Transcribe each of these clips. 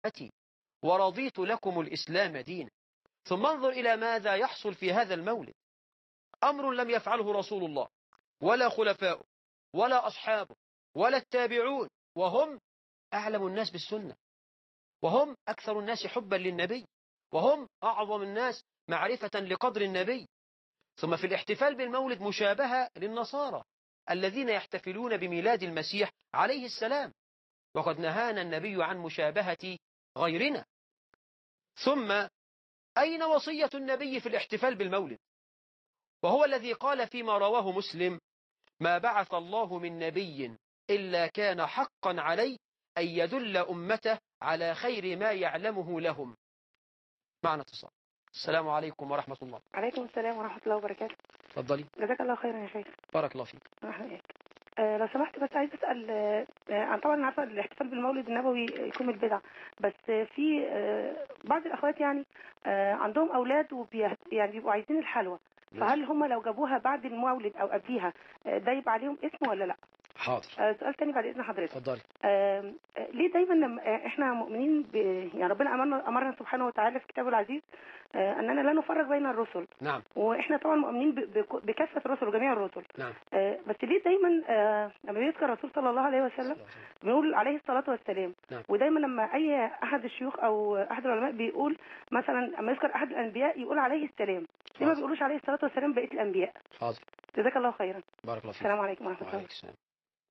أتي ورضيت لكم الإسلام دينا ثم انظر إلى ماذا يحصل في هذا المولد أمر لم يفعله رسول الله ولا خلفاؤه ولا أصحابه ولا التابعون وهم أعلم الناس بالسنة وهم أكثر الناس حبا للنبي وهم أعظم الناس معرفة لقدر النبي ثم في الاحتفال بالمولد مشابهة للنصارى الذين يحتفلون بميلاد المسيح عليه السلام وقد نهانا النبي عن مشابهة غيرنا ثم أين وصية النبي في الاحتفال بالمولد وهو الذي قال فيما رواه مسلم ما بعث الله من نبي إلا كان حقا عليه أن يدل أمته على خير ما يعلمه لهم معنا اتصال السلام عليكم ورحمة الله عليكم السلام ورحمة الله وبركاته تفضلي جزاك الله خيرا يا شيخ بارك الله فيك أهلا بك. آه لو سمحت بس عايز اسال آه انا طبعا عارفه الاحتفال بالمولد النبوي يكون البدعه بس آه في آه بعض الاخوات يعني آه عندهم اولاد وبي يعني بيبقوا عايزين الحلوى فهل هم لو جابوها بعد المولد او قبليها آه ده يبقى عليهم اسم ولا لا؟ حاضر آه سؤال تاني بعد اذن حضرتك تفضلي آه آه، ليه دايما لما آه، احنا مؤمنين ب... يعني ربنا امرنا امرنا سبحانه وتعالى في كتابه العزيز آه اننا لا نفرق بين الرسل نعم واحنا طبعا مؤمنين ب... بك- بكافه الرسل وجميع الرسل نعم آه، بس ليه دايما آه، لما بيذكر الرسول صلى الله عليه وسلم بنقول عليه الصلاة والسلام نعم. ودايما لما أي أحد الشيوخ أو أحد العلماء بيقول مثلا لما يذكر أحد الأنبياء يقول عليه السلام ليه ما حاضر. بيقولوش عليه الصلاة والسلام بقية الأنبياء حاضر جزاك الله خيرا بارك الله فيك السلام عليكم ورحمة الله وعليكم السلام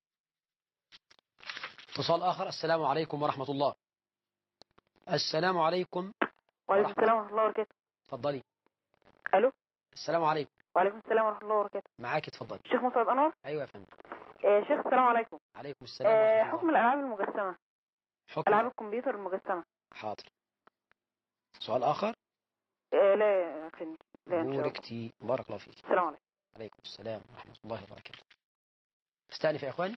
اتصال آخر السلام عليكم ورحمة الله السلام عليكم وعليكم ورحمة السلام ورحمة الله وبركاته تفضلي ألو السلام عليكم وعليكم السلام ورحمة الله وبركاته معاك تفضلي الشيخ مصعب أنور أيوة يا فندم آه شيخ السلام عليكم عليكم السلام آه ورحمة حكم الله الألعاب المجسمة حكم ألعاب الكمبيوتر المجسمة حاضر سؤال آخر آه لا يا فندم لا إن شاء الله بوركتي بارك الله فيك السلام عليكم عليكم السلام ورحمة الله وبركاته استأنف يا إخواني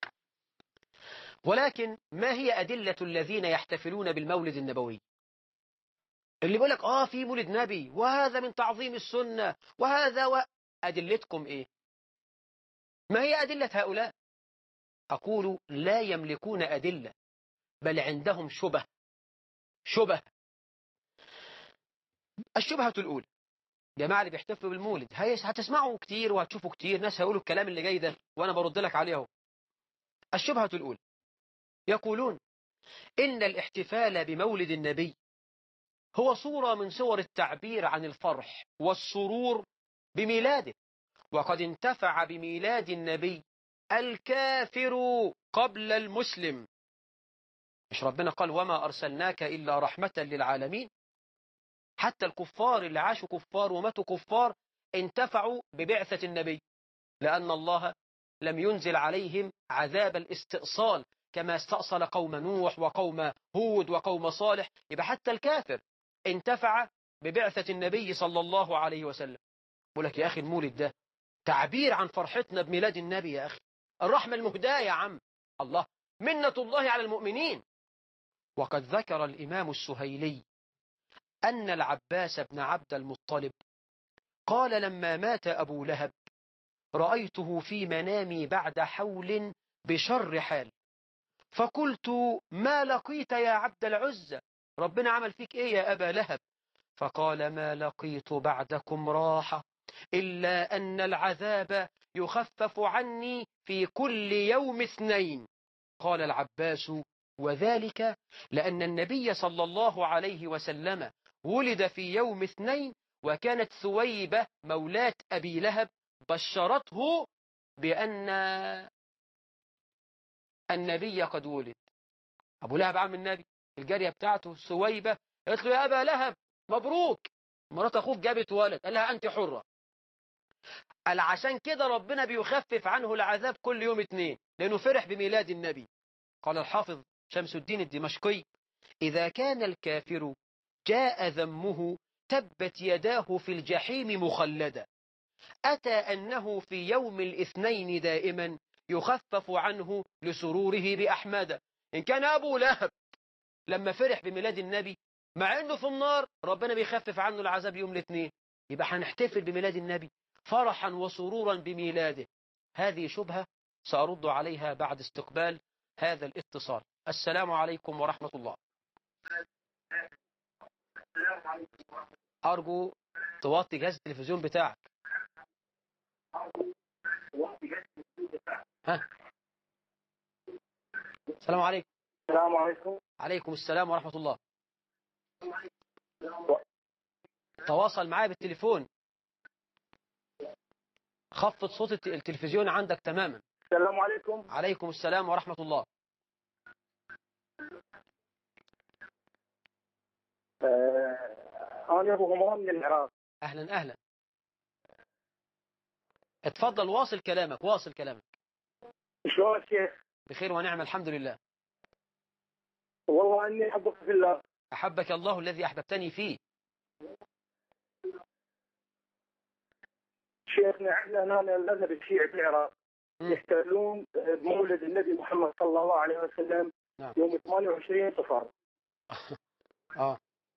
ولكن ما هي أدلة الذين يحتفلون بالمولد النبوي اللي بيقول لك آه في مولد نبي وهذا من تعظيم السنة وهذا و... أدلتكم إيه ما هي أدلة هؤلاء أقول لا يملكون أدلة بل عندهم شبه شبه الشبهة الأولى جماعة اللي بيحتفلوا بالمولد هي هتسمعوا كتير وهتشوفوا كتير ناس هيقولوا الكلام اللي جاي ده وأنا برد لك عليه اهو الشبهة الأولى يقولون إن الاحتفال بمولد النبي هو صورة من صور التعبير عن الفرح والسرور بميلاده وقد انتفع بميلاد النبي الكافر قبل المسلم مش ربنا قال وما أرسلناك إلا رحمة للعالمين حتى الكفار اللي عاشوا كفار وماتوا كفار انتفعوا ببعثة النبي لأن الله لم ينزل عليهم عذاب الاستئصال كما استأصل قوم نوح وقوم هود وقوم صالح يبقى حتى الكافر انتفع ببعثة النبي صلى الله عليه وسلم بقول لك يا أخي المولد ده تعبير عن فرحتنا بميلاد النبي يا أخي الرحمة المهداة يا عم الله منة الله على المؤمنين وقد ذكر الإمام السهيلي أن العباس بن عبد المطلب قال لما مات أبو لهب رأيته في منامي بعد حول بشر حال فقلت ما لقيت يا عبد العزة ربنا عمل فيك ايه يا أبا لهب فقال ما لقيت بعدكم راحة إلا أن العذاب يخفف عني في كل يوم اثنين قال العباس وذلك لأن النبي صلى الله عليه وسلم ولد في يوم اثنين وكانت ثويبة مولاة أبي لهب بشرته بأن النبي قد ولد أبو لهب عم النبي الجارية بتاعته ثويبة قالت له يا أبا لهب مبروك مرات أخوك جابت ولد قال لها أنت حرة قال عشان كده ربنا بيخفف عنه العذاب كل يوم اثنين لأنه فرح بميلاد النبي قال الحافظ شمس الدين الدمشقي إذا كان الكافر جاء ذمه تبت يداه في الجحيم مخلدا أتى أنه في يوم الاثنين دائما يخفف عنه لسروره بأحمد إن كان أبو لهب لما فرح بميلاد النبي مع أنه في النار ربنا بيخفف عنه العذاب يوم الاثنين يبقى هنحتفل بميلاد النبي فرحا وسرورا بميلاده هذه شبهة سأرد عليها بعد استقبال هذا الاتصال السلام عليكم ورحمة الله أرجو توطي جهاز التلفزيون بتاعك ها السلام عليكم السلام عليكم عليكم السلام ورحمة الله تواصل معايا بالتليفون خفض صوت الت- التلفزيون عندك تماما السلام عليكم عليكم السلام ورحمة الله آه انا ابو غمران من العراق أهلا أهلا اتفضل واصل كلامك واصل كلامك شلون الشيخ؟ بخير ونعم الحمد لله والله اني احبك في الله أحبك الله الذي أحببتني فيه شيخنا احنا هنا المذهب الشيعي في العراق مم. يحتفلون بمولد النبي محمد صلى الله عليه وسلم نعم. يوم 28 صفر آه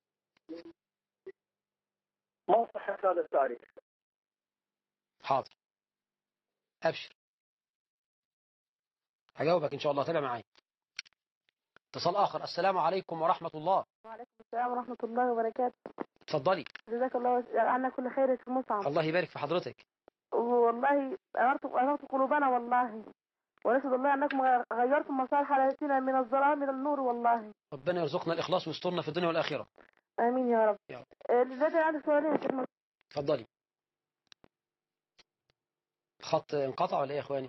ما صحة هذا التاريخ حاضر أبشر هجاوبك إن شاء الله تابع معايا اتصال آخر السلام عليكم ورحمة الله وعليكم السلام ورحمة الله وبركاته اتفضلي جزاك الله عنا كل خير في مصعب الله يبارك في حضرتك والله أنرت أنرت قلوبنا والله ونسأل الله أنكم غيرتم مسار حياتنا من الظلام إلى النور والله ربنا يرزقنا الإخلاص ويسترنا في الدنيا والآخرة آمين يا رب يا رب. آه، دلوقتي عندي سؤالين يا شيخ اتفضلي الخط انقطع ولا ايه يا اخواني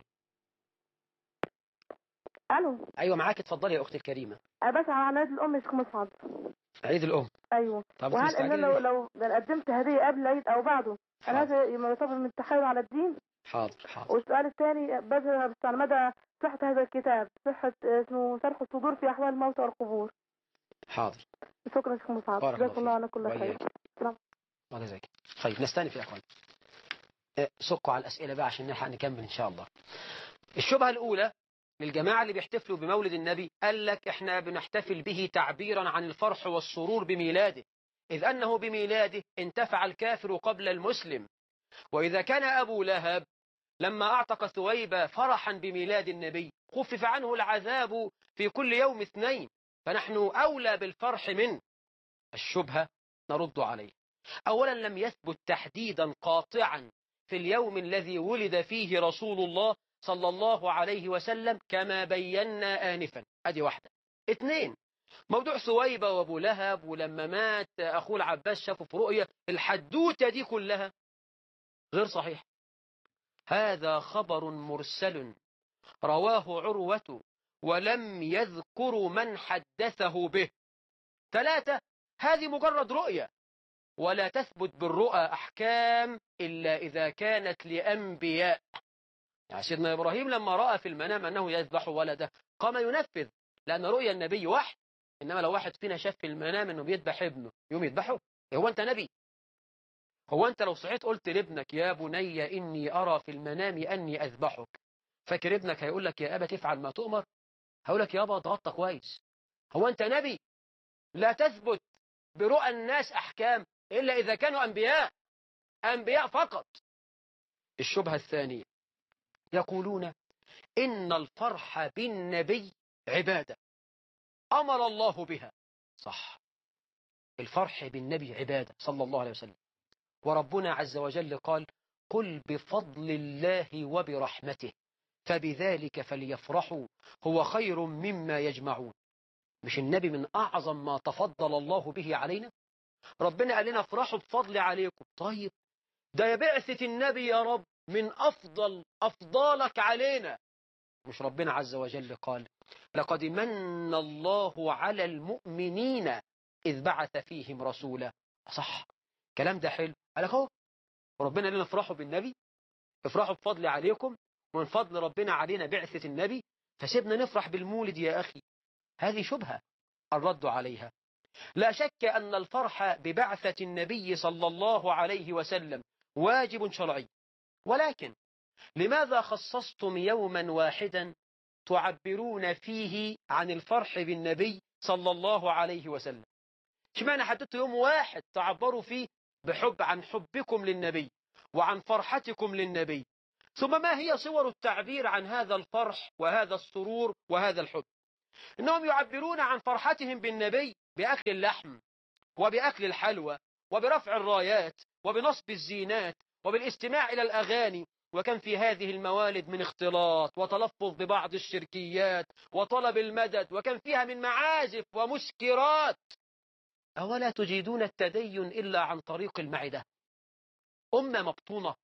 ألو ايوه معاك اتفضلي يا اختي الكريمه أنا بسأل عن عيد الأم يا شيخ مصعب عيد الام أيوه طب وهل إن تستعجلي لو ليه؟ لو لو قدمت هدية قبل العيد أو بعده هل حاضر هذا يعتبر من التحايل على الدين؟ حاضر حاضر والسؤال الثاني بس بس على مدى صحة هذا الكتاب صحة آه، اسمه شرح الصدور في أحوال الموتى والقبور حاضر شكرا يا شيخ مصعب بارك جزاك الله الله فيك. عنا كل خير وإياك. سلام. الله يجزاك طيب نستأنف يا اخوان اه، سكوا على الاسئله بقى عشان نلحق نكمل ان شاء الله الشبهه الاولى للجماعه اللي بيحتفلوا بمولد النبي قال لك احنا بنحتفل به تعبيرا عن الفرح والسرور بميلاده اذ انه بميلاده انتفع الكافر قبل المسلم واذا كان ابو لهب لما اعتق ثويبه فرحا بميلاد النبي خفف عنه العذاب في كل يوم اثنين فنحن اولى بالفرح منه الشبهه نرد عليه أولا لم يثبت تحديدا قاطعا في اليوم الذي ولد فيه رسول الله صلى الله عليه وسلم كما بينا آنفا أدي واحدة اثنين موضوع ثويبة وابو لهب ولما مات أخوه العباس شافه في رؤية الحدوتة دي كلها غير صحيح هذا خبر مرسل رواه عروة ولم يذكر من حدثه به ثلاثة هذه مجرد رؤية ولا تثبت بالرؤى أحكام إلا إذا كانت لأنبياء يعني سيدنا إبراهيم لما رأى في المنام أنه يذبح ولده قام ينفذ لأن رؤيا النبي وحي إنما لو واحد فينا شاف في المنام أنه بيذبح ابنه يوم يذبحه هو أنت نبي هو أنت لو صحيت قلت لابنك يا بني إني أرى في المنام أني أذبحك فاكر ابنك هيقول لك يا أبا تفعل ما تؤمر هقول لك يابا اتغطى كويس هو أنت نبي لا تثبت برؤى الناس أحكام إلا إذا كانوا أنبياء أنبياء فقط الشبهة الثانية يقولون إن الفرح بالنبي عبادة أمر الله بها صح الفرح بالنبي عبادة صلى الله عليه وسلم وربنا عز وجل قال قل بفضل الله وبرحمته فبذلك فليفرحوا هو خير مما يجمعون مش النبي من أعظم ما تفضل الله به علينا ربنا قال لنا افرحوا بفضل عليكم طيب ده يا بعثة النبي يا رب من أفضل أفضالك علينا مش ربنا عز وجل قال لقد من الله على المؤمنين إذ بعث فيهم رسولا صح كلام ده حلو قال لك اهو ربنا قال لنا افرحوا بالنبي افرحوا بفضل عليكم ومن فضل ربنا علينا بعثة النبي فسيبنا نفرح بالمولد يا أخي هذه شبهة الرد عليها لا شك أن الفرح ببعثة النبي صلى الله عليه وسلم واجب شرعي ولكن لماذا خصصتم يوما واحدا تعبرون فيه عن الفرح بالنبي صلى الله عليه وسلم اشمعنى حددتوا يوم واحد تعبروا فيه بحب عن حبكم للنبي وعن فرحتكم للنبي ثم ما هي صور التعبير عن هذا الفرح وهذا السرور وهذا الحب إنهم يعبرون عن فرحتهم بالنبي بأكل اللحم وبأكل الحلوى وبرفع الرايات وبنصب الزينات وبالاستماع إلى الأغاني وكم في هذه الموالد من اختلاط وتلفظ ببعض الشركيات وطلب المدد وكم فيها من معازف ومسكرات أولا تجيدون التدين إلا عن طريق المعدة أمة مبطونة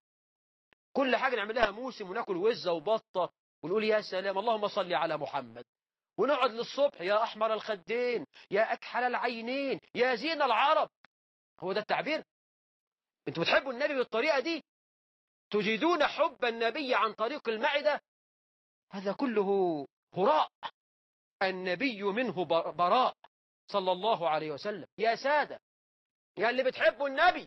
كل حاجة نعملها موسم وناكل وزة وبطة ونقول يا سلام اللهم صل على محمد ونقعد للصبح يا أحمر الخدين يا أكحل العينين يا زين العرب هو ده التعبير انتوا بتحبوا النبي بالطريقة دي تجيدون حب النبي عن طريق المعدة هذا كله هراء النبي منه براء صلى الله عليه وسلم يا سادة يا اللي بتحبوا النبي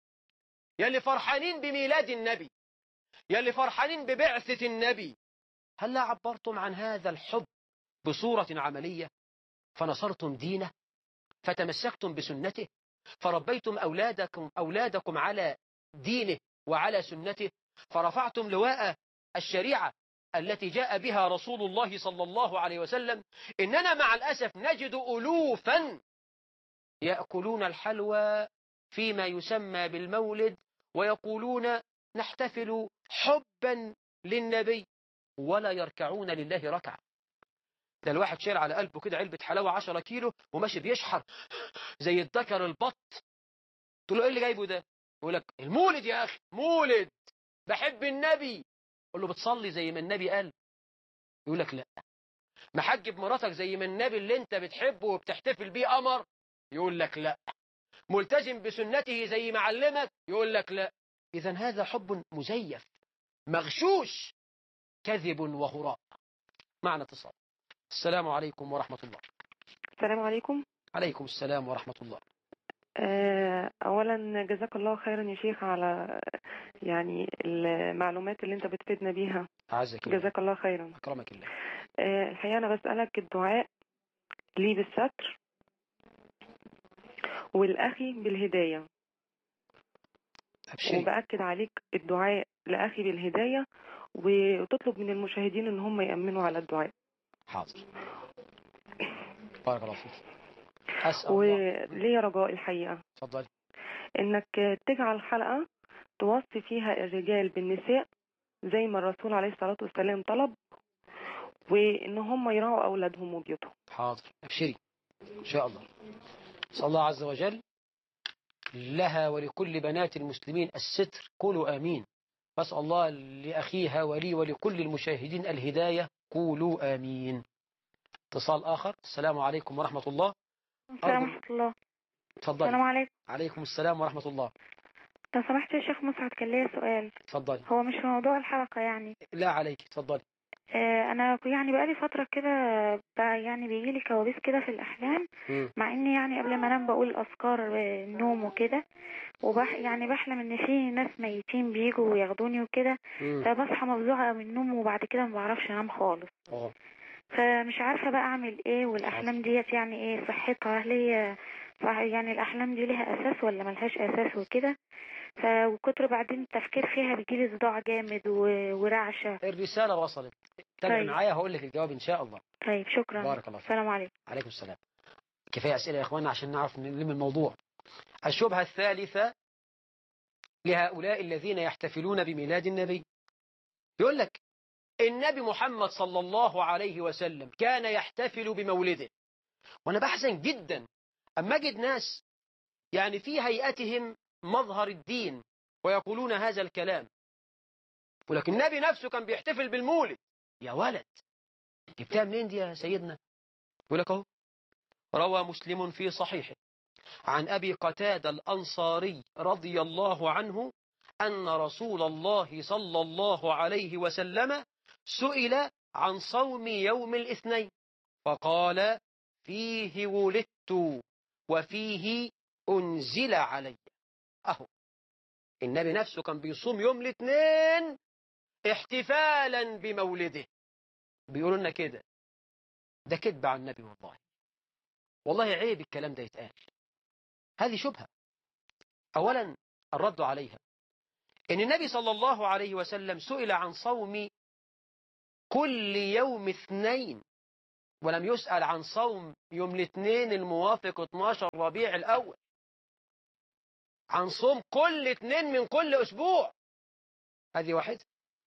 يا اللي فرحانين بميلاد النبي يا اللي فرحانين ببعثة النبي هل لا عبرتم عن هذا الحب بصورة عملية فنصرتم دينه فتمسكتم بسنته فربيتم أولادكم, أولادكم على دينه وعلى سنته فرفعتم لواء الشريعة التي جاء بها رسول الله صلى الله عليه وسلم إننا مع الأسف نجد ألوفا يأكلون الحلوى فيما يسمى بالمولد ويقولون نحتفل حبا للنبي ولا يركعون لله ركعة ده الواحد شايل على قلبه كده علبة حلاوة 10 كيلو وماشي بيشحر زي الذكر البط تقول له ايه اللي جايبه ده يقول لك المولد يا اخي مولد بحب النبي قول له بتصلي زي ما النبي قال يقول لك لا محجب مراتك زي ما النبي اللي انت بتحبه وبتحتفل بيه قمر يقول لك لا ملتزم بسنته زي ما علمك يقول لك لا اذا هذا حب مزيف مغشوش كذب وهراء معنى اتصال السلام عليكم ورحمة الله السلام عليكم عليكم السلام ورحمة الله آه، أولا جزاك الله خيرا يا شيخ على يعني المعلومات اللي أنت بتفيدنا بيها أعزك الله جزاك الله خيرا أكرمك الله آه، الحقيقة أنا بسألك الدعاء لي بالستر والأخي بالهداية أبشري وبأكد عليك الدعاء لأخي بالهداية وتطلب من المشاهدين ان هم يأمنوا على الدعاء حاضر بارك الله فيك أسأل الله وليا رجاء الحقيقة تفضلي انك تجعل حلقة توصي فيها الرجال بالنساء زي ما الرسول عليه الصلاة والسلام طلب وان هم يراعوا اولادهم وبيوتهم حاضر أبشري إن شاء الله صلى الله عز وجل لها ولكل بنات المسلمين الستر قولوا آمين فاسأل الله لأخيها ولي ولكل المشاهدين الهداية قولوا آمين اتصال آخر السلام عليكم ورحمة الله السلام أرجو- ورحمة الله تفضلي السلام عليكم عليكم السلام ورحمة الله لو سمحت يا شيخ مسعد كان ليا سؤال تفضلي هو مش في موضوع الحلقة يعني لا عليك تفضلي آه أنا يعني بقالي فترة كده بقى يعني بيجيلي كوابيس كده في الأحلام مم. مع إني يعني قبل ما أنام بقول أذكار آه، النوم وكده وبح يعني بحلم إن في ناس ميتين بيجوا وياخدوني وكده مم. فبصحى مفزوعة من النوم وبعد كده ما بعرفش أنام خالص اه فمش عارفة بقى أعمل إيه والأحلام ديت يعني إيه صحتها هل هي صح يعني الأحلام دي لها أساس ولا ملهاش أساس وكده فكتر بعدين التفكير فيها بيجيلي صداع جامد و- ورعشة الرسالة وصلت تابع طيب. معايا هقول لك الجواب إن شاء الله طيب شكرا بارك الله فيك. السلام عليكم عليكم السلام كفاية أسئلة يا إخوانا عشان نعرف نلم الموضوع الشبهة الثالثة لهؤلاء الذين يحتفلون بميلاد النبي يقول لك النبي محمد صلى الله عليه وسلم كان يحتفل بمولده وأنا بحزن جدا أما أجد ناس يعني في هيئتهم مظهر الدين ويقولون هذا الكلام ولكن النبي نفسه كان بيحتفل بالمولد يا ولد جبتها منين دي يا سيدنا يقول لك اهو روى مسلم في صحيحه عن أبي قتادة الأنصاري رضي الله عنه أن رسول الله صلى الله عليه وسلم سئل عن صوم يوم الاثنين فقال فيه ولدت وفيه أنزل علي أهو النبي نفسه كان بيصوم يوم الاثنين احتفالا بمولده بيقولوا لنا كده ده كذب على النبي والله والله عيب الكلام ده يتقال هذه شبهة أولا الرد عليها إن النبي صلى الله عليه وسلم سئل عن صوم كل يوم اثنين ولم يسأل عن صوم يوم الاثنين الموافق 12 ربيع الأول عن صوم كل اثنين من كل أسبوع هذه واحدة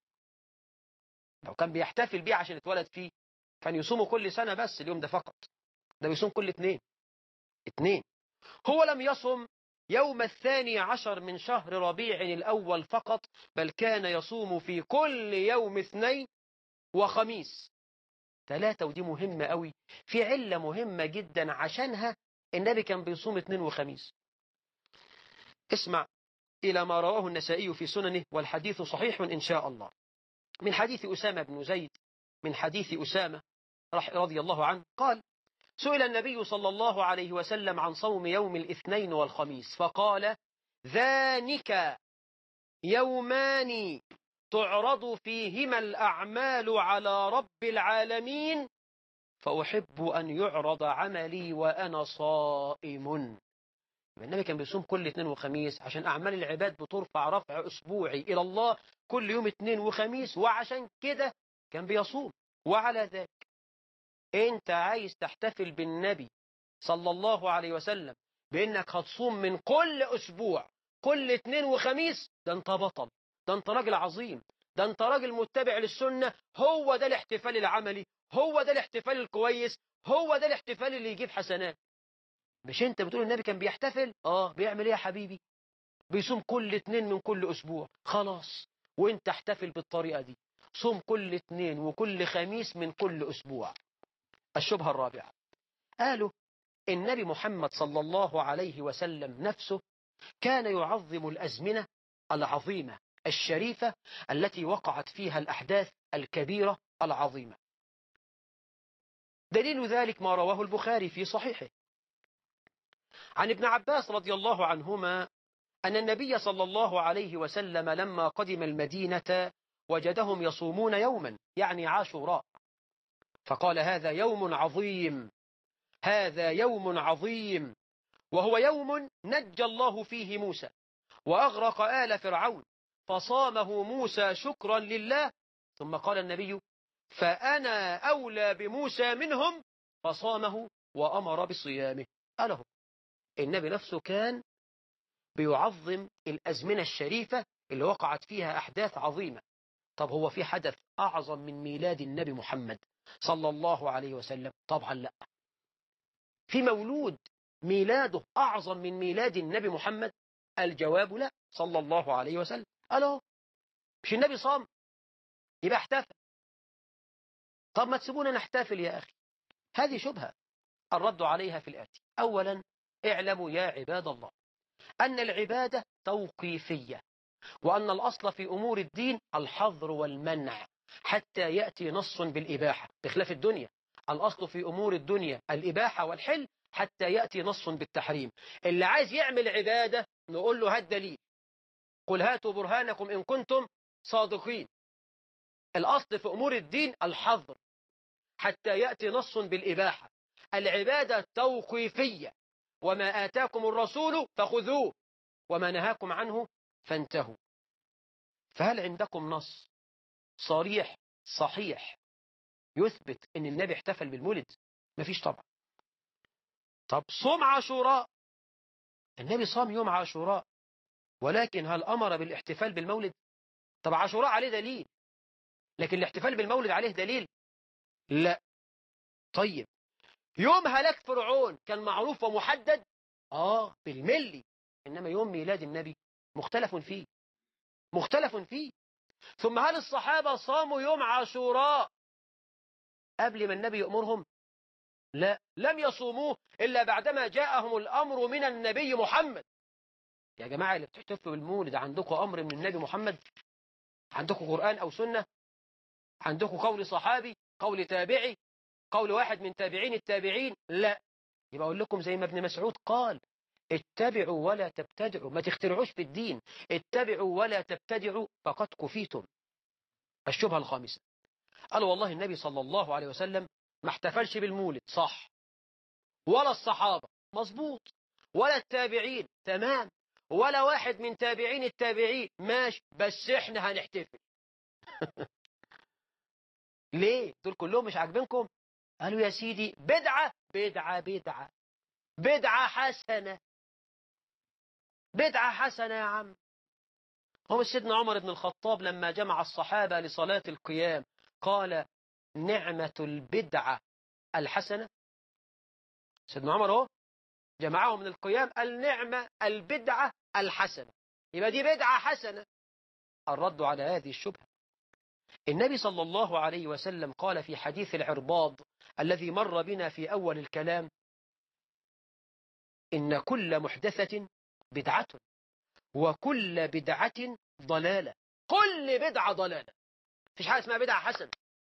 لو كان بيحتفل بيه عشان اتولد فيه كان يصومه كل سنة بس اليوم ده فقط ده بيصوم كل اثنين اثنين هو لم يصم يوم الثاني عشر من شهر ربيع الأول فقط بل كان يصوم في كل يوم اثنين وخميس ثلاثة ودي مهمة قوي في علة مهمة جدا عشانها النبي كان بيصوم اثنين وخميس اسمع إلى ما رواه النسائي في سننه والحديث صحيح إن شاء الله من حديث أسامة بن زيد من حديث أسامة رضي الله عنه قال سئل النبي صلى الله عليه وسلم عن صوم يوم الاثنين والخميس فقال ذانك يومان تعرض فيهما الأعمال على رب العالمين فأحب أن يعرض عملي وأنا صائم النبي كان بيصوم كل اثنين وخميس عشان أعمال العباد بترفع رفع أسبوعي إلى الله كل يوم اثنين وخميس وعشان كده كان بيصوم وعلى ذلك انت عايز تحتفل بالنبي صلى الله عليه وسلم بانك هتصوم من كل اسبوع كل اثنين وخميس ده انت بطل ده انت راجل عظيم ده انت راجل متبع للسنة هو ده الاحتفال العملي هو ده الاحتفال الكويس هو ده الاحتفال اللي يجيب حسنات مش انت بتقول النبي كان بيحتفل اه بيعمل ايه يا حبيبي بيصوم كل اثنين من كل اسبوع خلاص وانت احتفل بالطريقة دي صوم كل اثنين وكل خميس من كل اسبوع الشبهة الرابعة قالوا النبي محمد صلى الله عليه وسلم نفسه كان يعظم الأزمنة العظيمة الشريفة التي وقعت فيها الأحداث الكبيرة العظيمة دليل ذلك ما رواه البخاري في صحيحه عن ابن عباس رضي الله عنهما أن النبي صلى الله عليه وسلم لما قدم المدينة وجدهم يصومون يوما يعني عاشوراء فقال هذا يوم عظيم هذا يوم عظيم وهو يوم نجى الله فيه موسى وأغرق آل فرعون فصامه موسى شكرا لله ثم قال النبي فأنا أولى بموسى منهم فصامه وأمر بصيامه أله النبي نفسه كان بيعظم الأزمنة الشريفة اللي وقعت فيها أحداث عظيمة طب هو في حدث أعظم من ميلاد النبي محمد صلى الله عليه وسلم طبعا لا في مولود ميلاده أعظم من ميلاد النبي محمد الجواب لا صلى الله عليه وسلم ألو مش النبي صام يبقى احتفل طب ما تسيبونا نحتفل يا أخي هذه شبهة الرد عليها في الآتي أولا اعلموا يا عباد الله أن العبادة توقيفية وأن الأصل في أمور الدين الحظر والمنع حتى يأتي نص بالإباحة بخلاف الدنيا الأصل في أمور الدنيا الإباحة والحل حتى يأتي نص بالتحريم اللي عايز يعمل عبادة نقول له هات دليل قل هاتوا برهانكم إن كنتم صادقين الأصل في أمور الدين الحظر حتى يأتي نص بالإباحة العبادة توقيفية وما آتاكم الرسول فخذوه وما نهاكم عنه فانتهوا فهل عندكم نص صريح صحيح يثبت ان النبي احتفل بالمولد مفيش طبعا طب صوم عاشوراء النبي صام يوم عاشوراء ولكن هل امر بالاحتفال بالمولد طب عاشوراء عليه دليل لكن الاحتفال بالمولد عليه دليل لا طيب يوم هلاك فرعون كان معروف ومحدد اه بالملي انما يوم ميلاد النبي مختلف فيه مختلف فيه ثم هل الصحابة صاموا يوم عاشوراء قبل ما النبي يأمرهم لا لم يصوموه إلا بعدما جاءهم الأمر من النبي محمد يا جماعة اللي بتحتفلوا بالمولد عندكم أمر من النبي محمد عندكم قرآن أو سنة عندكم قول صحابي قول تابعي قول واحد من تابعين التابعين لا يبقى أقول لكم زي ما ابن مسعود قال اتبعوا ولا تبتدعوا ما تخترعوش في الدين اتبعوا ولا تبتدعوا فقد كفيتم الشبهة الخامسة قال والله النبي صلى الله عليه وسلم ما احتفلش بالمولد صح ولا الصحابة مظبوط ولا التابعين تمام ولا واحد من تابعين التابعين ماشي بس احنا هنحتفل ليه دول كلهم مش عاجبينكم قالوا يا سيدي بدعة بدعة بدعة بدعة حسنة بدعة حسنة يا عم هو سيدنا عمر بن الخطاب لما جمع الصحابة لصلاة القيام قال نعمة البدعة الحسنة سيدنا عمر هو جمعهم من القيام النعمة البدعة الحسنة يبقى دي بدعة حسنة الرد على هذه الشبهة النبي صلى الله عليه وسلم قال في حديث العرباض الذي مر بنا في أول الكلام إن كل محدثة بدعة وكل بدعة ضلالة كل بدعة ضلالة فيش حاجة اسمها بدعة حسنة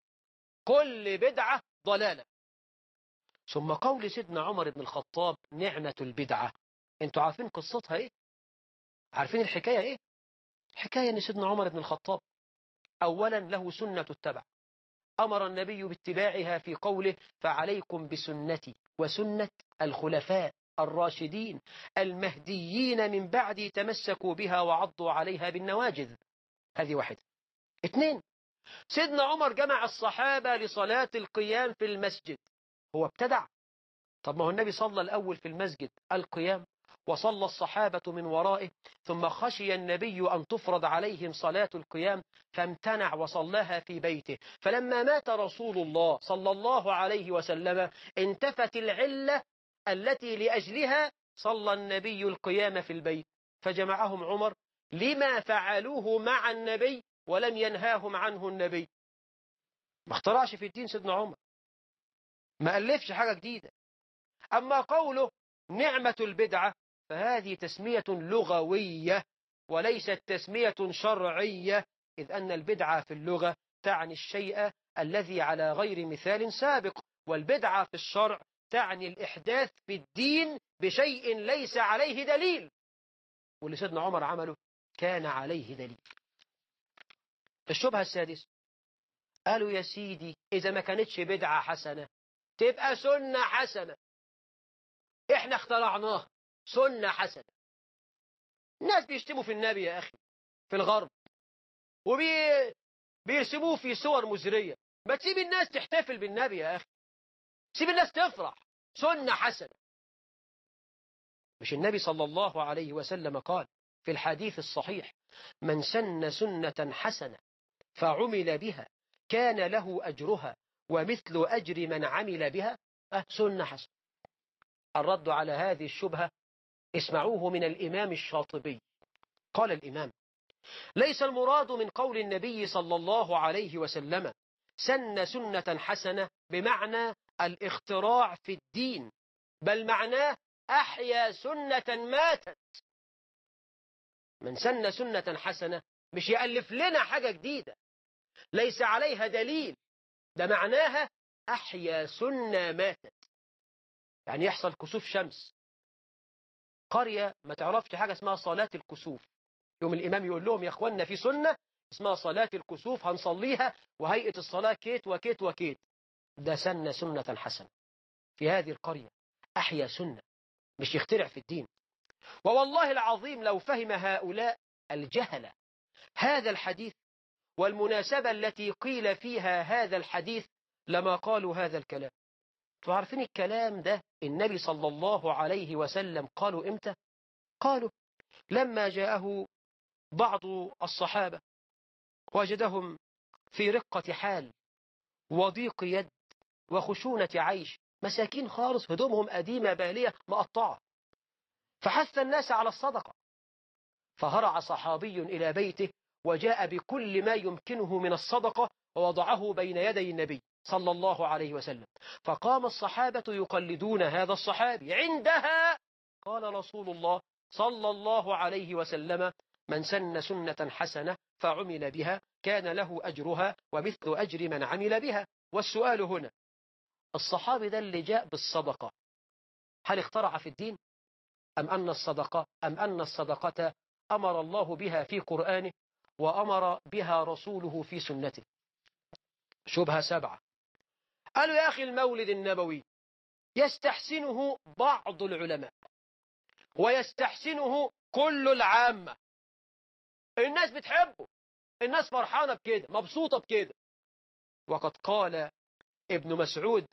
كل بدعة ضلالة ثم قول سيدنا عمر بن الخطاب نعمة البدعة انتوا عارفين قصتها ايه عارفين الحكاية ايه حكاية ان سيدنا عمر بن الخطاب اولا له سنة التبع امر النبي باتباعها في قوله فعليكم بسنتي وسنة الخلفاء الراشدين المهديين من بعدي تمسكوا بها وعضوا عليها بالنواجذ هذه واحدة اثنين سيدنا عمر جمع الصحابة لصلاة القيام في المسجد هو ابتدع طب ما هو النبي صلى الأول في المسجد القيام وصلى الصحابة من ورائه ثم خشي النبي أن تفرض عليهم صلاة القيام فامتنع وصلاها في بيته فلما مات رسول الله صلى الله عليه وسلم انتفت العلة التي لأجلها صلى النبي القيام في البيت فجمعهم عمر لما فعلوه مع النبي ولم ينهاهم عنه النبي ما اخترعش في الدين سيدنا عمر ما ألفش حاجة جديدة أما قوله نعمة البدعة فهذه تسمية لغوية وليست تسمية شرعية إذ أن البدعة في اللغة تعني الشيء الذي على غير مثال سابق والبدعة في الشرع تعني الإحداث في الدين بشيء ليس عليه دليل واللي سيدنا عمر عمله كان عليه دليل الشبهة السادسة قالوا يا سيدي إذا ما كانتش بدعة حسنة تبقى سنة حسنة احنا اخترعناها سنة حسنة الناس بيشتموا في النبي يا أخي في الغرب وبي بيرسموه في صور مزرية ما تسيب الناس تحتفل بالنبي يا أخي سيب الناس تفرح سنة حسنة مش النبي صلى الله عليه وسلم قال في الحديث الصحيح من سن سنة حسنة فعمل بها كان له أجرها ومثل أجر من عمل بها أه سنة حسنة الرد على هذه الشبهة اسمعوه من الإمام الشاطبي قال الإمام ليس المراد من قول النبي صلى الله عليه وسلم سن سنة حسنة بمعنى الاختراع في الدين بل معناه أحيا سنة ماتت من سن سنة حسنة مش يألف لنا حاجة جديدة ليس عليها دليل ده معناها أحيا سنة ماتت يعني يحصل كسوف شمس قرية ما تعرفش حاجة اسمها صلاة الكسوف يوم الإمام يقول لهم يا أخوانا في سنة اسمها صلاة الكسوف هنصليها وهيئة الصلاة كيت وكيت وكيت ده سن سنة حسنة في هذه القرية أحيا سنة مش يخترع في الدين ووالله العظيم لو فهم هؤلاء الجهلة هذا الحديث والمناسبة التي قيل فيها هذا الحديث لما قالوا هذا الكلام تعرفين الكلام ده النبي صلى الله عليه وسلم قالوا إمتى قالوا لما جاءه بعض الصحابة وجدهم في رقة حال وضيق يد وخشونة عيش مساكين خالص هدومهم قديمة بالية مقطعة فحث الناس على الصدقة فهرع صحابي إلى بيته وجاء بكل ما يمكنه من الصدقة ووضعه بين يدي النبي صلى الله عليه وسلم فقام الصحابة يقلدون هذا الصحابي عندها قال رسول الله صلى الله عليه وسلم من سن سنة حسنة فعمل بها كان له أجرها ومثل أجر من عمل بها والسؤال هنا الصحابي ده اللي جاء بالصدقة هل اخترع في الدين أم أن الصدقة أم أن الصدقة أمر الله بها في قرآنه وأمر بها رسوله في سنته شبهة سبعة قالوا يا أخي المولد النبوي يستحسنه بعض العلماء ويستحسنه كل العامة الناس بتحبه الناس فرحانة بكده مبسوطة بكده وقد قال ابن مسعود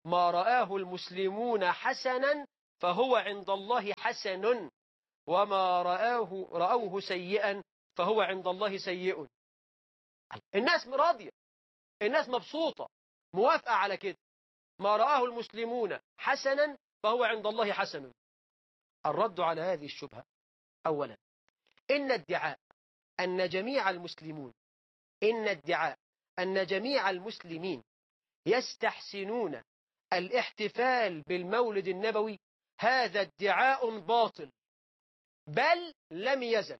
ما رآه المسلمون حسنا فهو عند الله حسن وما رآه رأوه سيئا فهو عند الله سيء الناس راضية الناس مبسوطة موافقة على كده ما رآه المسلمون حسنا فهو عند الله حسن الرد على هذه الشبهة أولا إن ادعاء أن جميع المسلمون إن ادعاء أن جميع المسلمين يستحسنون الاحتفال بالمولد النبوي هذا ادعاء باطل بل لم يزل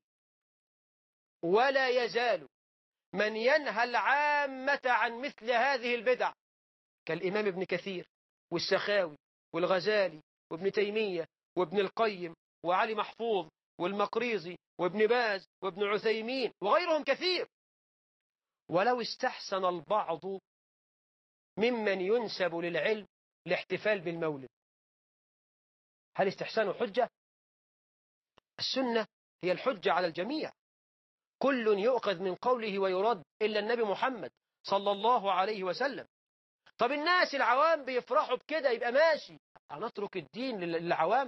ولا يزال من ينهى العامة عن مثل هذه البدع كالإمام ابن كثير والسخاوي والغزالي وابن تيمية وابن القيم وعلي محفوظ والمقريزي وابن باز وابن عثيمين وغيرهم كثير ولو استحسن البعض ممن ينسب للعلم الاحتفال بالمولد هل استحسانه حجة؟ السنة هي الحجة على الجميع كل يؤخذ من قوله ويرد إلا النبي محمد صلى الله عليه وسلم طب الناس العوام بيفرحوا بكده يبقى ماشي هنترك الدين للعوام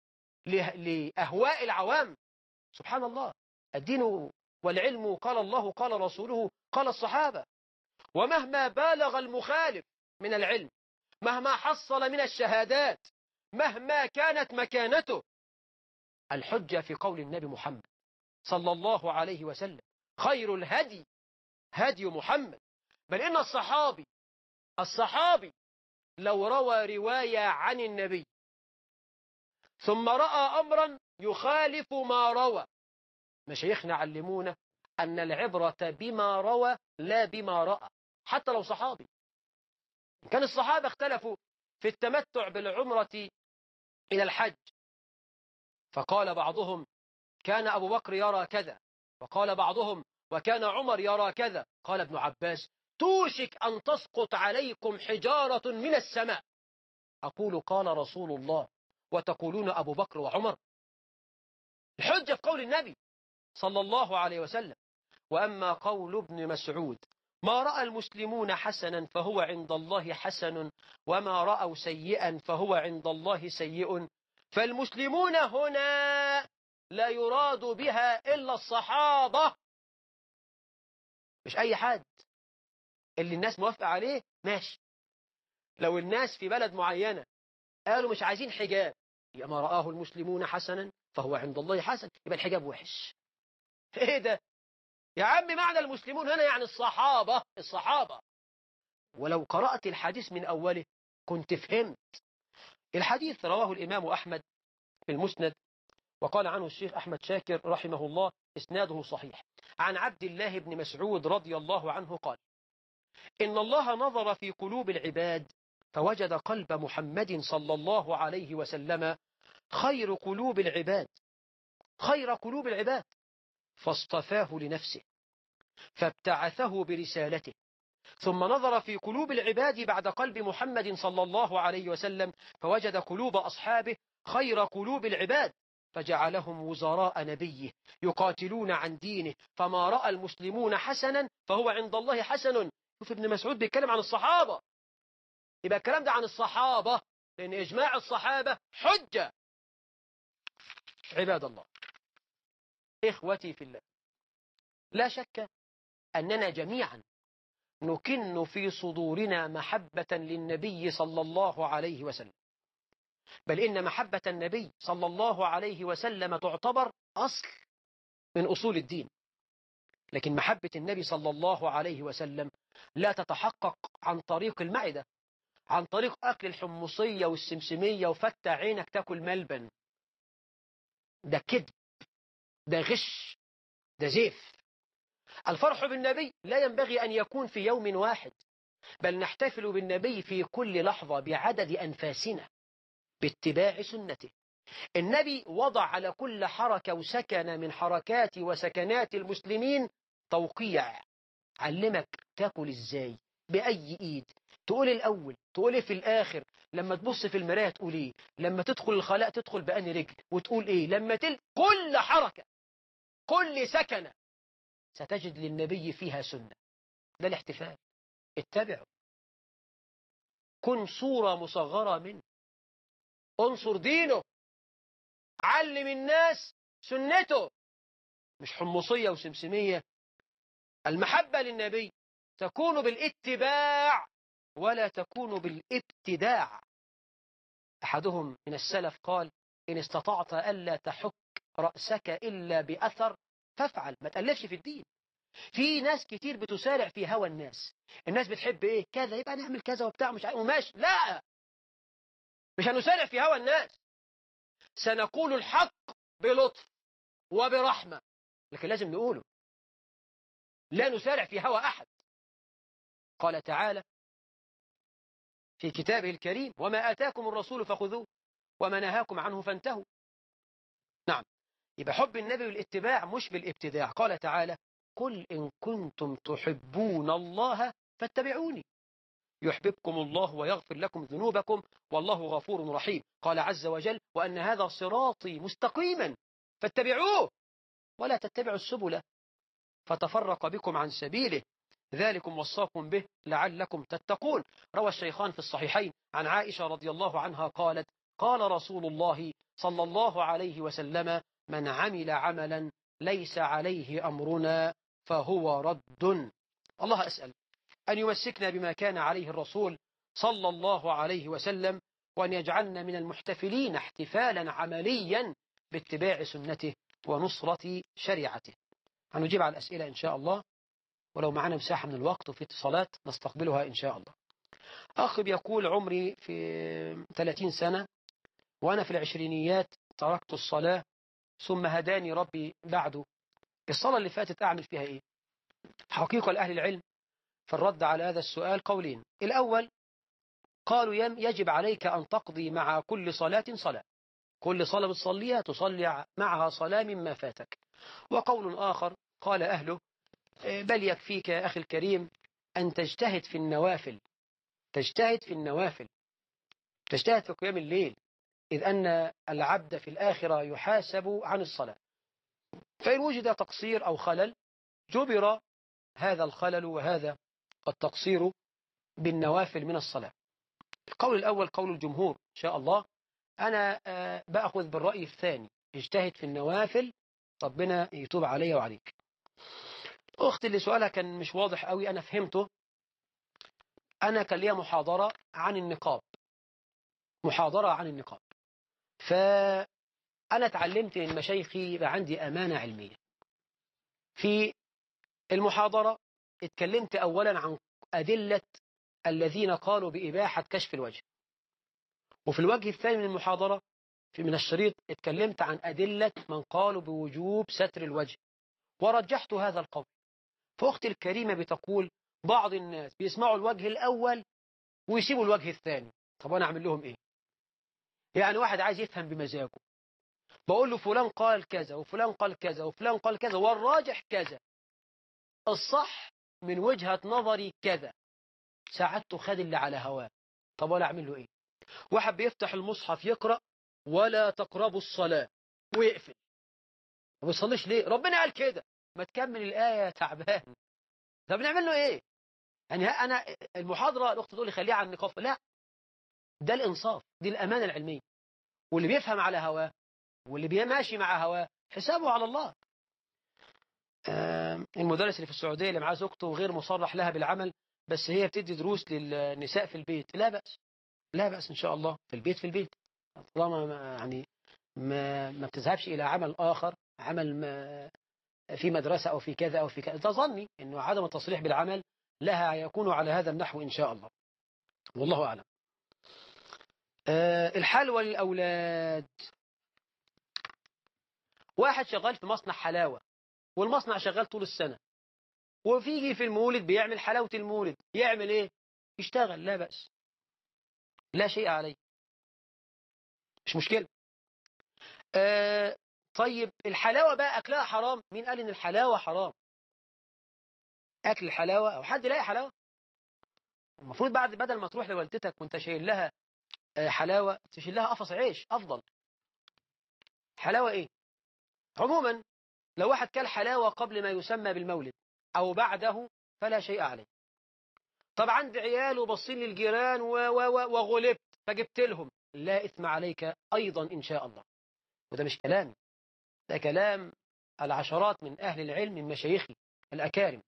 لأهواء العوام سبحان الله الدين والعلم قال الله قال رسوله قال الصحابة ومهما بالغ المخالف من العلم مهما حصل من الشهادات مهما كانت مكانته الحجة في قول النبي محمد صلى الله عليه وسلم خير الهدي هدي محمد بل إن الصحابي الصحابي لو روى رواية عن النبي ثم رأى أمرا يخالف ما روى مشايخنا علمونا أن العبرة بما روى لا بما رأى حتى لو صحابي كان الصحابة اختلفوا في التمتع بالعمرة إلى الحج فقال بعضهم كان أبو بكر يرى كذا وقال بعضهم وكان عمر يرى كذا قال ابن عباس توشك أن تسقط عليكم حجارة من السماء أقول قال رسول الله وتقولون أبو بكر وعمر الحجة في قول النبي صلى الله عليه وسلم وأما قول ابن مسعود ما رأى المسلمون حسنا فهو عند الله حسن وما رأوا سيئا فهو عند الله سيء فالمسلمون هنا لا يراد بها إلا الصحابة مش أي حد اللي الناس موافقة عليه ماشي لو الناس في بلد معينة قالوا مش عايزين حجاب يبقى ما رآه المسلمون حسنا فهو عند الله حسن يبقى الحجاب وحش ايه ده يا عم معنى المسلمون هنا يعني الصحابة الصحابة ولو قرأت الحديث من أوله كنت فهمت الحديث رواه الإمام أحمد في المسند وقال عنه الشيخ أحمد شاكر رحمه الله إسناده صحيح عن عبد الله بن مسعود رضي الله عنه قال إن الله نظر في قلوب العباد فوجد قلب محمد صلى الله عليه وسلم خير قلوب العباد خير قلوب العباد فاصطفاه لنفسه فابتعثه برسالته ثم نظر في قلوب العباد بعد قلب محمد صلى الله عليه وسلم فوجد قلوب أصحابه خير قلوب العباد فجعلهم وزراء نبيه يقاتلون عن دينه فما رأى المسلمون حسنا فهو عند الله حسن شوف ابن مسعود بيتكلم عن الصحابة يبقى الكلام ده عن الصحابة لأن إجماع الصحابة حجة عباد الله إخوتي في الله لا شك أننا جميعا نكن في صدورنا محبة للنبي صلى الله عليه وسلم بل إن محبة النبي صلى الله عليه وسلم تعتبر أصل من أصول الدين لكن محبة النبي صلى الله عليه وسلم لا تتحقق عن طريق المعدة عن طريق أكل الحمصية والسمسمية وفتح عينك تاكل ملبن ده كذب ده غش ده زيف الفرح بالنبي لا ينبغي أن يكون في يوم واحد بل نحتفل بالنبي في كل لحظة بعدد أنفاسنا باتباع سنته النبي وضع على كل حركة وسكن من حركات وسكنات المسلمين توقيع علمك تاكل ازاي بأي ايد تقول الأول تقول إيه في الآخر لما تبص في المراية تقول إيه لما تدخل الخلاء تدخل بأني رجل وتقول إيه لما تل كل حركة كل سكنة ستجد للنبي فيها سنة ده الاحتفال اتبعوا كن صورة مصغرة منه انصر دينه علم الناس سنته مش حمصية وسمسمية المحبة للنبي تكون بالاتباع ولا تكون بالابتداع أحدهم من السلف قال إن استطعت ألا تحك رأسك إلا بأثر فافعل ما تألفش في الدين في ناس كتير بتسارع في هوى الناس الناس بتحب ايه كذا يبقى نعمل كذا وبتاع مش عارف وماشي لا مش هنسارع في هوى الناس سنقول الحق بلطف وبرحمة لكن لازم نقوله لا نسارع في هوى أحد قال تعالى في كتابه الكريم وما آتاكم الرسول فخذوه وما نهاكم عنه فانتهوا نعم يبقى حب النبي والاتباع مش بالابتداع قال تعالى قل إن كنتم تحبون الله فاتبعوني يحببكم الله ويغفر لكم ذنوبكم والله غفور رحيم قال عز وجل وأن هذا صراطي مستقيما فاتبعوه ولا تتبعوا السبل فتفرق بكم عن سبيله ذلكم وصاكم به لعلكم تتقون روى الشيخان في الصحيحين عن عائشة رضي الله عنها قالت قال رسول الله صلى الله عليه وسلم من عمل عملا ليس عليه أمرنا فهو رد الله أسأل أن يمسكنا بما كان عليه الرسول صلى الله عليه وسلم وأن يجعلنا من المحتفلين احتفالا عمليا باتباع سنته ونصرة شريعته هنجيب على الأسئلة إن شاء الله ولو معنا مساحة من الوقت وفي اتصالات نستقبلها إن شاء الله أخ بيقول عمري في 30 سنة وأنا في العشرينيات تركت الصلاة ثم هداني ربي بعده الصلاة اللي فاتت أعمل فيها إيه حقيقة لأهل العلم في الرد على هذا السؤال قولين الأول قالوا يجب عليك أن تقضي مع كل صلاة صلاة كل صلاة بتصليها تصلي معها صلاة مما فاتك وقول آخر قال أهله بل يكفيك يا أخي الكريم أن تجتهد في النوافل تجتهد في النوافل تجتهد في قيام الليل إذ أن العبد في الآخرة يحاسب عن الصلاة فإن وجد تقصير أو خلل جبر هذا الخلل وهذا التقصير بالنوافل من الصلاة القول الأول قول الجمهور إن شاء الله أنا بأخذ بالرأي الثاني اجتهد في النوافل ربنا يتوب علي وعليك أختي اللي سؤالها كان مش واضح قوي أنا فهمته أنا كان ليا محاضرة عن النقاب محاضرة عن النقاب فأنا اتعلمت من مشايخي يبقى عندي أمانة علمية في المحاضرة اتكلمت أولا عن أدلة الذين قالوا بإباحة كشف الوجه وفي الوجه الثاني من المحاضرة في من الشريط اتكلمت عن أدلة من قالوا بوجوب ستر الوجه ورجحت هذا القول فأختي الكريمة بتقول بعض الناس بيسمعوا الوجه الأول ويسيبوا الوجه الثاني طب أنا أعمل لهم إيه يعني واحد عايز يفهم بمزاجه بقول له فلان قال كذا وفلان قال كذا وفلان قال كذا والراجح كذا الصح من وجهة نظري كذا ساعدته خد اللي على هواه طب ولا أعمل له إيه واحد بيفتح المصحف يقرأ ولا تقربوا الصلاة ويقفل ما بيصليش ليه ربنا قال كده ما تكمل الآية يا تعبان طب نعمل له إيه يعني أنا المحاضرة الأخت تقول لي خليها على النقاف لا ده الإنصاف دي الأمانة العلمية واللي بيفهم على هواه واللي بيماشي مع هواه حسابه على الله المدرس اللي في السعودية اللي معاه زوجته غير مصرح لها بالعمل بس هي بتدي دروس للنساء في البيت لا بأس لا بأس إن شاء الله في البيت في البيت طالما يعني ما, ما بتذهبش إلى عمل آخر عمل ما في مدرسة أو في كذا أو في كذا تظني أنه عدم التصريح بالعمل لها يكون على هذا النحو إن شاء الله والله أعلم أه الحلوى للأولاد واحد شغال في مصنع حلاوة والمصنع شغال طول السنة وفيجي في المولد بيعمل حلاوة المولد يعمل ايه يشتغل لا بأس لا شيء عليه مش مشكلة آه طيب الحلاوة بقى أكلها حرام مين قال إن الحلاوة حرام أكل الحلاوة أو حد يلاقي حلاوة المفروض بعد بدل ما تروح لوالدتك وانت شايل لها حلاوة تشيل لها قفص عيش أفضل حلاوة إيه عموما لو واحد كل حلاوة قبل ما يسمى بالمولد أو بعده فلا شيء عليه طب عندي عيال وبصين للجيران و- و- و- وغلبت فجبت لهم لا إثم عليك أيضا إن شاء الله وده مش كلامي ده كلام العشرات من أهل العلم من مشايخي الأكارم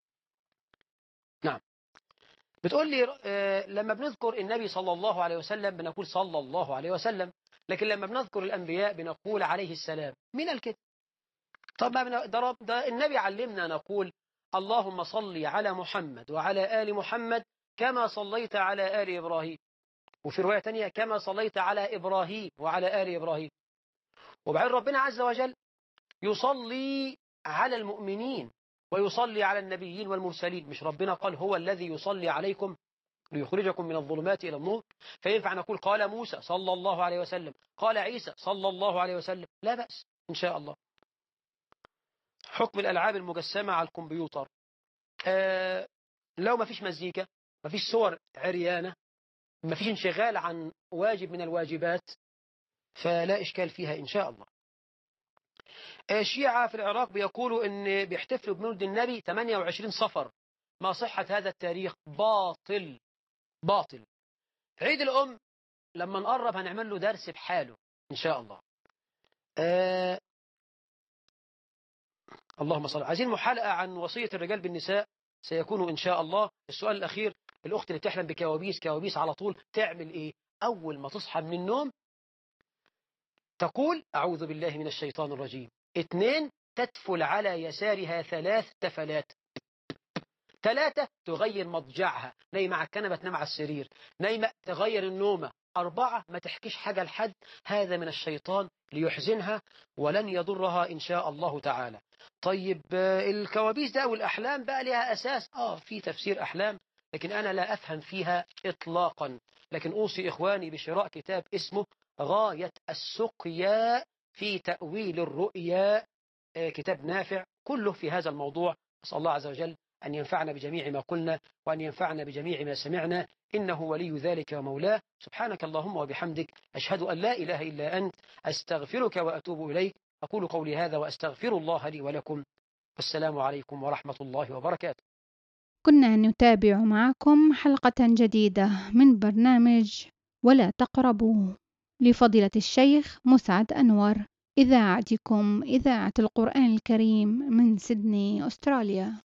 نعم بتقول لي آه، لما بنذكر النبي صلى الله عليه وسلم بنقول صلى الله عليه وسلم لكن لما بنذكر الأنبياء بنقول عليه السلام مين قال كده طب ما بن- ده, رب- ده النبي علمنا نقول اللهم صل على محمد وعلى آل محمد كما صليت على آل إبراهيم وفي رواية تانية كما صليت على إبراهيم وعلى آل إبراهيم وبعدين ربنا عز وجل يصلي على المؤمنين ويصلي على النبيين والمرسلين مش ربنا قال هو الذي يصلي عليكم ليخرجكم من الظلمات إلى النور فينفع نقول قال موسى صلى الله عليه وسلم قال عيسى صلى الله عليه وسلم لا بأس إن شاء الله حكم الألعاب المجسمة على الكمبيوتر آه لو ما فيش مزيكا ما فيش صور عريانة ما فيش انشغال عن واجب من الواجبات فلا إشكال فيها إن شاء الله الشيعة في العراق بيقولوا ان بيحتفلوا بمولد النبي 28 صفر ما صحة هذا التاريخ باطل باطل عيد الأم لما نقرب هنعمل له درس بحاله إن شاء الله آه اللهم صل عايزين محلقة عن وصية الرجال بالنساء سيكون إن شاء الله السؤال الأخير الأخت اللي بتحلم بكوابيس كوابيس على طول تعمل إيه أول ما تصحى من النوم تقول أعوذ بالله من الشيطان الرجيم اثنين تدفل على يسارها ثلاث تفلات ثلاثة تغير مضجعها نايمة على الكنبة تنام على السرير نايمة تغير النومة أربعة ما تحكيش حاجة لحد هذا من الشيطان ليحزنها ولن يضرها إن شاء الله تعالى طيب آه، الكوابيس ده والأحلام بقى لها أساس آه في تفسير أحلام لكن أنا لا أفهم فيها إطلاقا لكن أوصي إخواني بشراء كتاب اسمه غاية السقيا في تأويل الرؤيا آه، كتاب نافع كله في هذا الموضوع أسأل الله عز وجل أن ينفعنا بجميع ما قلنا وأن ينفعنا بجميع ما سمعنا إنه ولي ذلك ومولاه سبحانك اللهم وبحمدك أشهد أن لا إله إلا أنت أستغفرك وأتوب إليك أقول قولي هذا وأستغفر الله لي ولكم والسلام عليكم ورحمة الله وبركاته كنا نتابع معكم حلقة جديدة من برنامج ولا تقربوا لفضيلة الشيخ مسعد أنور إذاعتكم إذاعة القرآن الكريم من سيدني أستراليا